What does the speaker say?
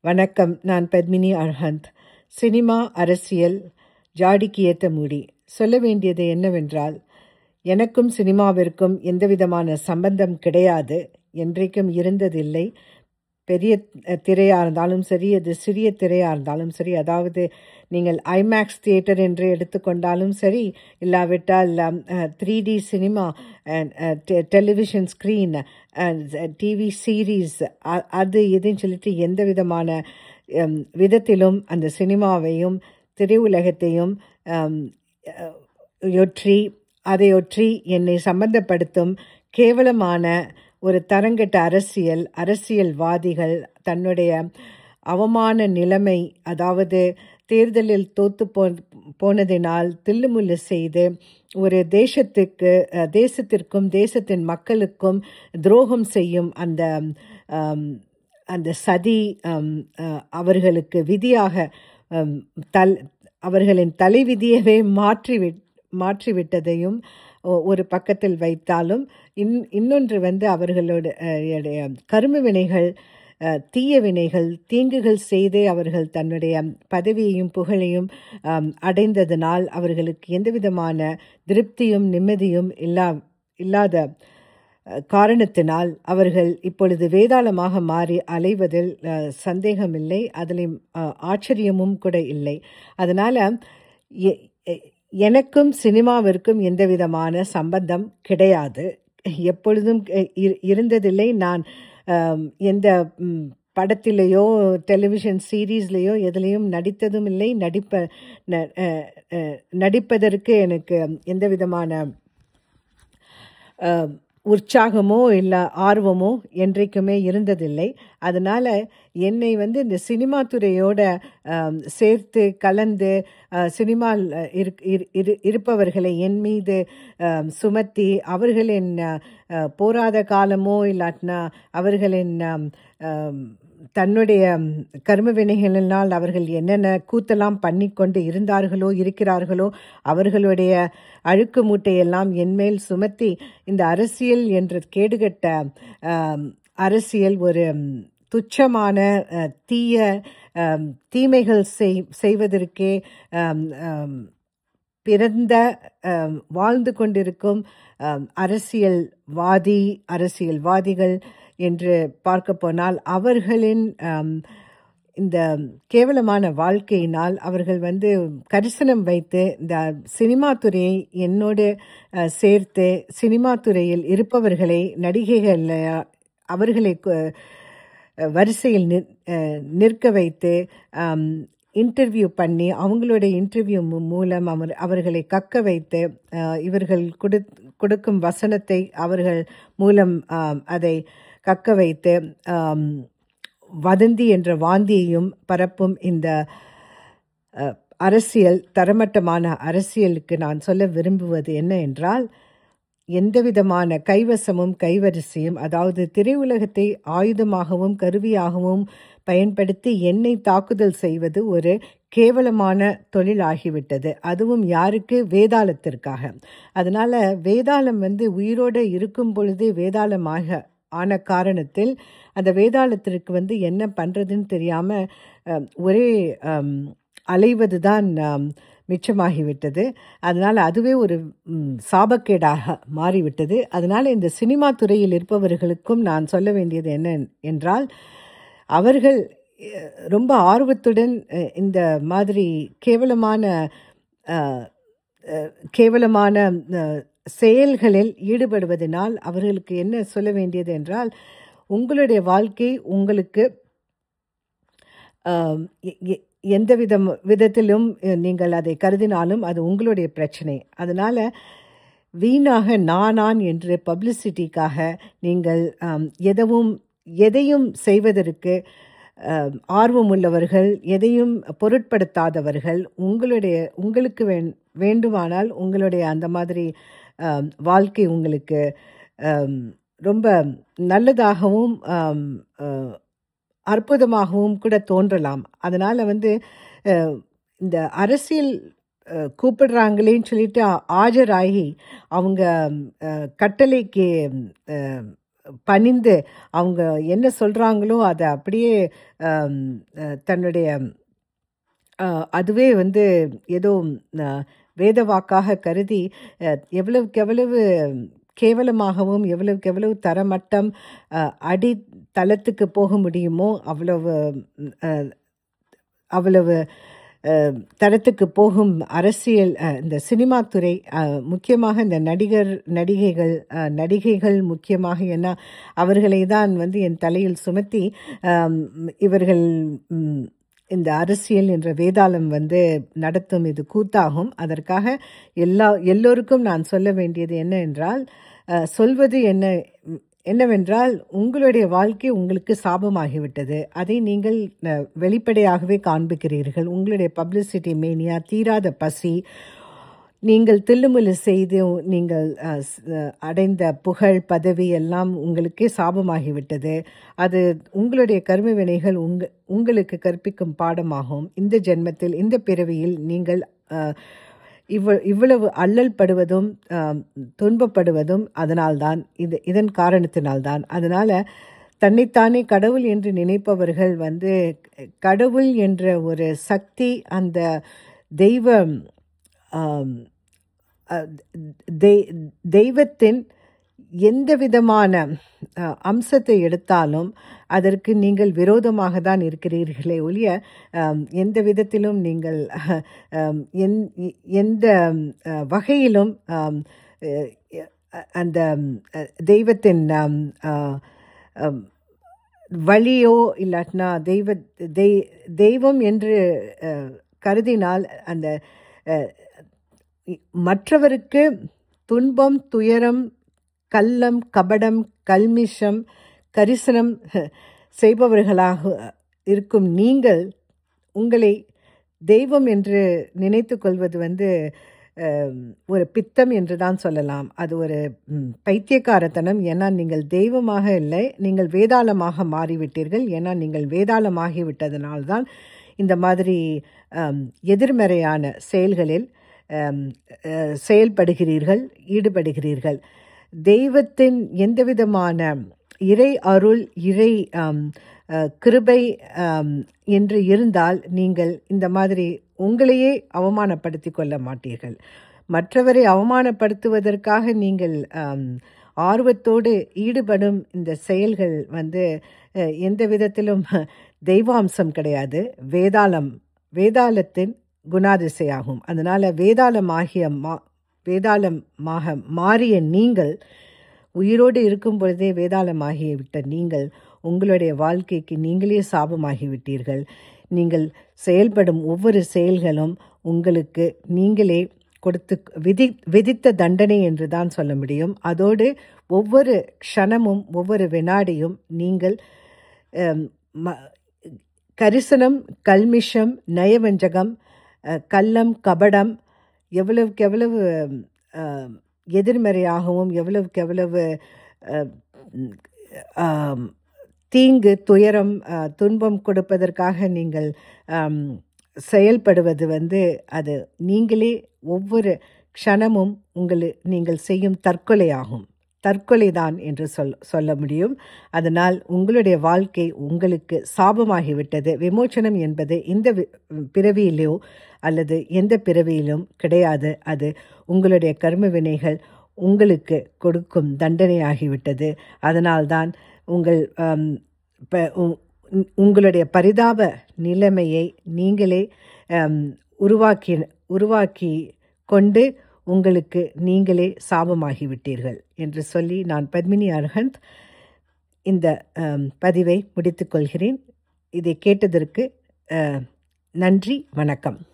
வணக்கம் நான் பத்மினி அர்ஹந்த் சினிமா அரசியல் ஜாடிக்கு ஏத்த மூடி சொல்ல வேண்டியது என்னவென்றால் எனக்கும் சினிமாவிற்கும் எந்தவிதமான சம்பந்தம் கிடையாது என்றைக்கும் இருந்ததில்லை பெரிய அஹ், திரையா இருந்தாலும் சரி அது சிறிய திரையா இருந்தாலும் சரி அதாவது நீங்கள் ஐமேக்ஸ் தியேட்டர் என்று எடுத்துக்கொண்டாலும் சரி இல்லாவிட்டால் three D cinema television screen TV series அது இதுன்னு சொல்லிட்டு எந்த விதமான ஹம், விதத்திலும் அந்த சினிமாவையும் திரையுலகத்தையும் ஹம், அஹ், ஒற்றி அதையொற்றி என்னை சம்பந்தப்படுத்தும் கேவலமான ஒரு தரங்கெட்ட அரசியல் அரசியல்வாதிகள் தன்னுடைய அவமான நிலைமை அதாவது தேர்தலில் தோத்து போ போனதினால் தில்லுமுல்லு செய்து ஒரு தேசத்துக்கு அஹ், தேசத்திற்கும் தேசத்தின் மக்களுக்கும் துரோகம் செய்யும் அந்த ஆம், அந்த சதி ஆம், அஹ், அவர்களுக்கு விதியாக ஆம், தல் அவர்களின் தலைவிதியவே மாற்றிவிட் மாற்றிவிட்டதையும் ஒ- ஒரு பக்கத்தில் வைத்தாலும் இன் இன்னொன்று வந்து அவர்களோட அஹ், உடைய கரும வினைகள் அஹ், தீய வினைகள் தீங்குகள் செய்தே அவர்கள் தன்னுடைய பதவியையும் புகழையும் ஆம், அடைந்ததனால் அவர்களுக்கு எந்தவிதமான திருப்தியும் நிம்மதியும் இல்லா இல்லாத அஹ், காரணத்தினால் அவர்கள் இப்பொழுது வேதாளமாக மாறி அலைவதில் அஹ், சந்தேகமில்லை அதில் அஹ், ஆச்சரியமும் கூட இல்லை அதனால் எ- எ- எனக்கும் சினிமாவிற்கும் எந்த விதமான சம்பந்தம் கிடையாது எப்பொழுதும் அஹ், இரு- இருந்ததில்லை நான் ஆம், எந்த ம், படத்திலேயோ டெலிவிஷன் சீரீஸ்லேயோ எதுலேயும் நடித்ததும் இல்லை நடிப்ப ந- அஹ், அஹ், நடிப்பதற்கு எனக்கு எந்த விதமான அஹ், உற்சாகமோ இல்லை ஆர்வமோ என்றைக்குமே இருந்ததில்லை அதனால் என்னை வந்து இந்த சினிமா துறையோட ஆம், சேர்த்து கலந்து சினிமா இருப்பவர்களை என் மீது ஆம், சுமத்தி அவர்களின் அஹ், அஹ், போராத காலமோ இல்லாட்டினா அவர்களின் ஆம், ஆம், தன்னுடைய ம், கர்ம வினைகளினால் அவர்கள் என்னென்ன கூத்தெல்லாம் பண்ணி கொண்டு இருந்தார்களோ இருக்கிறார்களோ அவர்களுடைய அழுக்கு மூட்டையெல்லாம் என்மேல் சுமத்தி இந்த அரசியல் என்ற கேடுகட்ட ஆம், அரசியல் ஒரு ம், துச்சமான அஹ், தீய ஆம், தீமைகள் செய் செய்வதற்கே ஆம், ஆம், பிறந்த ஆம், வாழ்ந்து கொண்டிருக்கும் ஆம், அரசியல்வாதி அரசியல்வாதிகள் என்று பார்க்க போனால் அவர்களின் ஆம், இந்த கேவலமான வாழ்க்கையினால் அவர்கள் வந்து கரிசனம் வைத்து இந்த சினிமா துறையை என்னோடு அஹ், சேர்த்து சினிமா துறையில் இருப்பவர்களை நடிகைகள் அஹ், அவர்களை கு- வரிசையில் நிற் அஹ், நிற்க வைத்து இன்டர்வியூ பண்ணி அவங்களுடைய இன்டர்வியூ மூலம் அவர் அவர்களை கக்க வைத்து அஹ், இவர்கள் கொடு கொடுக்கும் வசனத்தை அவர்கள் மூலம் ஆம், அதை கக்க வைத்து ஆம், வதந்தி என்ற வாந்தியையும் பரப்பும் இந்த அஹ், அரசியல் தரமட்டமான அரசியலுக்கு நான் சொல்ல விரும்புவது என்ன என்றால் எந்தவிதமான கைவசமும் கைவரிசையும் அதாவது திரையுலகத்தை ஆயுதமாகவும் கருவியாகவும் பயன்படுத்தி என்னை தாக்குதல் செய்வது ஒரு கேவலமான தொழிலாகிவிட்டது அதுவும் யாருக்கு வேதாளத்திற்காக அதனால வேதாளம் வந்து உயிரோடு இருக்கும் பொழுதே வேதாளமாக ஆன காரணத்தில் அந்த வேதாளத்திற்கு வந்து என்ன பண்ணுறதுன்னு தெரியாமல் ஒரே அம், அலைவது தான் மிச்சமாகிவிட்டது அதனால் அதுவே ஒரு ம், சாபக்கேடாக மாறிவிட்டது அதனால் இந்த சினிமா துறையில் இருப்பவர்களுக்கும் நான் சொல்ல வேண்டியது என்ன என்றால் அவர்கள் அஹ், ரொம்ப ஆர்வத்துடன் அஹ், இந்த மாதிரி கேவலமான அஹ், அஹ், கேவலமான அஹ், செயல்களில் ஈடுபடுவதனால் அவர்களுக்கு என்ன சொல்ல வேண்டியது என்றால் உங்களுடைய வாழ்க்கை உங்களுக்கு ஆம், எ- எ- எந்த விதம் விதத்திலும் அஹ், நீங்கள் அதை கருதினாலும் அது உங்களுடைய பிரச்சனை அதனால் வீணாக நானான் என்று பப்ளிசிட்டிக்காக நீங்கள் ஆம், எதவும் எதையும் செய்வதற்கு ஆம், ஆர்வமுள்ளவர்கள் எதையும் பொருட்படுத்தாதவர்கள் உங்களுடைய உங்களுக்கு வேண் வேண்டுமானால் உங்களுடைய அந்த மாதிரி ஆம், வாழ்க்கை உங்களுக்கு ஆம், ரொம்ப நல்லதாகவும் ஆம், அஹ், அற்புதமாகவும் கூட தோன்றலாம் அதனால் வந்து அஹ், இந்த அரசியல் அஹ், கூப்பிடுறாங்களேன்னு சொல்லிட்டு ஆ- ஆஜராகி அவங்க அஹ், கட்டளைக்கு அஹ், பணிந்து அவங்க என்ன சொல்கிறாங்களோ அதை அப்படியே ஆம், அஹ், தன்னுடைய அஹ், அதுவே வந்து ஏதோ அஹ், வேத வாக்காக கருதி அஹ், எவ்வளவுக்கு எவ்வளவு கேவலமாகவும் எவ்வளவுக்கு எவ்வளவு தரமட்டம் அஹ், அடி தளத்துக்கு போக முடியுமோ அவ்வளவு அஹ், அவ்வளவு அஹ், தரத்துக்கு போகும் அரசியல் அஹ், இந்த சினிமா துறை அஹ், முக்கியமாக இந்த நடிகர் நடிகைகள் அஹ், நடிகைகள் முக்கியமாக ஏன்னா அவர்களை தான் வந்து என் தலையில் சுமத்தி ஆம், இவர்கள் ம், இந்த அரசியல் என்ற வேதாளம் வந்து நடத்தும் இது கூத்தாகும் அதற்காக எல்லா எல்லோருக்கும் நான் சொல்ல வேண்டியது என்ன என்றால் அஹ், சொல்வது என்ன என்னவென்றால் உங்களுடைய வாழ்க்கை உங்களுக்கு சாபமாகிவிட்டது அதை நீங்கள் அஹ், வெளிப்படையாகவே காண்பிக்கிறீர்கள் உங்களுடைய பப்ளிசிட்டி மேனியா தீராத பசி நீங்கள் தில்லுமுல்லு செய்து நீங்கள் அஹ், ஸ்- அஹ், அடைந்த புகழ் பதவி எல்லாம் உங்களுக்கே சாபமாகிவிட்டது அது உங்களுடைய கர்ம வினைகள் உங்க உங்களுக்கு கற்பிக்கும் பாடமாகும் இந்த ஜென்மத்தில் இந்த பிறவியில் நீங்கள் அஹ், இவ்வ இவ்வளவு அல்லல் படுவதும் ஆம், துன்பப்படுவதும் அதனால்தான் இது இதன் காரணத்தினால்தான் அதனால தன்னைத்தானே கடவுள் என்று நினைப்பவர்கள் வந்து கடவுள் என்ற ஒரு சக்தி அந்த தெய்வ ஆம், அஹ், தெய்- தெய்வத்தின் எந்த விதமான அஹ், அம்சத்தை எடுத்தாலும் அதற்கு நீங்கள் விரோதமாக தான் இருக்கிறீர்களே ஒழிய ஆம், எந்த விதத்திலும் நீங்கள் ஆம், எந்- எந்த அஹ், வகையிலும் ஆம், அஹ், அஹ், அந்த அஹ், தெய்வத்தின் ஆம், அஹ், ஆம், வழியோ இல்லாட்டினா தெய்வ தெய் தெய்வம் என்று அஹ், கருதினால் அந்த அஹ், இ- மற்றவருக்கு துன்பம் துயரம் கள்ளம் கபடம் கல்மிஷம் கரிசனம் செய்பவர்களாக இருக்கும் நீங்கள் உங்களை தெய்வம் என்று நினைத்து கொள்வது வந்து அஹ், ஒரு பித்தம் என்று தான் சொல்லலாம் அது ஒரு ம், பைத்தியக்காரத்தனம் ஏன்னா நீங்கள் தெய்வமாக இல்லை நீங்கள் வேதாளமாக மாறிவிட்டீர்கள் ஏன்னா நீங்கள் வேதாளமாகி விட்டதனால்தான் இந்த மாதிரி அம், எதிர்மறையான செயல்களில் அம், அஹ், செயல்படுகிறீர்கள் ஈடுபடுகிறீர்கள் தெய்வத்தின் எந்தவிதமான இறை அருள் இறை ஆம், அஹ், கிருபை ஆம், என்று இருந்தால் நீங்கள் இந்த மாதிரி உங்களையே அவமானப்படுத்தி கொள்ள மாட்டீர்கள் மற்றவரை அவமானப்படுத்துவதற்காக நீங்கள் ஆம், ஆர்வத்தோடு ஈடுபடும் இந்த செயல்கள் வந்து அஹ், எந்த விதத்திலும் தெய்வாம்சம் கிடையாது வேதாளம் வேதாளத்தின் குணாதிசையாகும் அதனால வேதாளமாகிய மா வேதாளமாக மாறிய நீங்கள் உயிரோடு இருக்கும் பொழுதே வேதாளமாகி விட்ட நீங்கள் உங்களுடைய வாழ்க்கைக்கு நீங்களே சாபமாகிவிட்டீர்கள் நீங்கள் செயல்படும் ஒவ்வொரு செயல்களும் உங்களுக்கு நீங்களே கொடுத்து விதி விதித்த தண்டனை என்று தான் சொல்ல முடியும் அதோடு ஒவ்வொரு க்ஷணமும் ஒவ்வொரு வினாடியும் நீங்கள் அம், ம- கரிசனம் கல்மிஷம் நயவஞ்சகம் அஹ், கள்ளம் கபடம் எவ்வளவுக்கு எவ்வளவு அஹ், எதிர்மறையாகவும் எவ்வளவுக்கு எவ்வளவு அஹ், ம், ஆம், தீங்கு துயரம் அஹ், துன்பம் கொடுப்பதற்காக நீங்கள் ஆம், செயல்படுவது வந்து அது நீங்களே ஒவ்வொரு க்ஷணமும் உங்களை நீங்கள் செய்யும் தற்கொலையாகும் தற்கொலைதான் என்று சொல் சொல்ல முடியும் அதனால் உங்களுடைய வாழ்க்கை உங்களுக்கு சாபமாகிவிட்டது விமோச்சனம் என்பது இந்த வி- பிறவியிலோ அல்லது எந்த பிறவியிலும் கிடையாது அது உங்களுடைய கர்ம வினைகள் உங்களுக்கு கொடுக்கும் தண்டனையாகிவிட்டது அதனால்தான் உங்கள் ஆம், ப- உ- உ- உங்களுடைய பரிதாப நிலைமையை நீங்களே ஆம், உருவாக்கி உருவாக்கி கொண்டு உங்களுக்கு நீங்களே சாபமாகிவிட்டீர்கள் என்று சொல்லி நான் பத்மினி அர்ஹந்த் இந்த ஆம், பதிவை முடித்துக்கொள்கிறேன் இதை கேட்டதற்கு அஹ், நன்றி வணக்கம்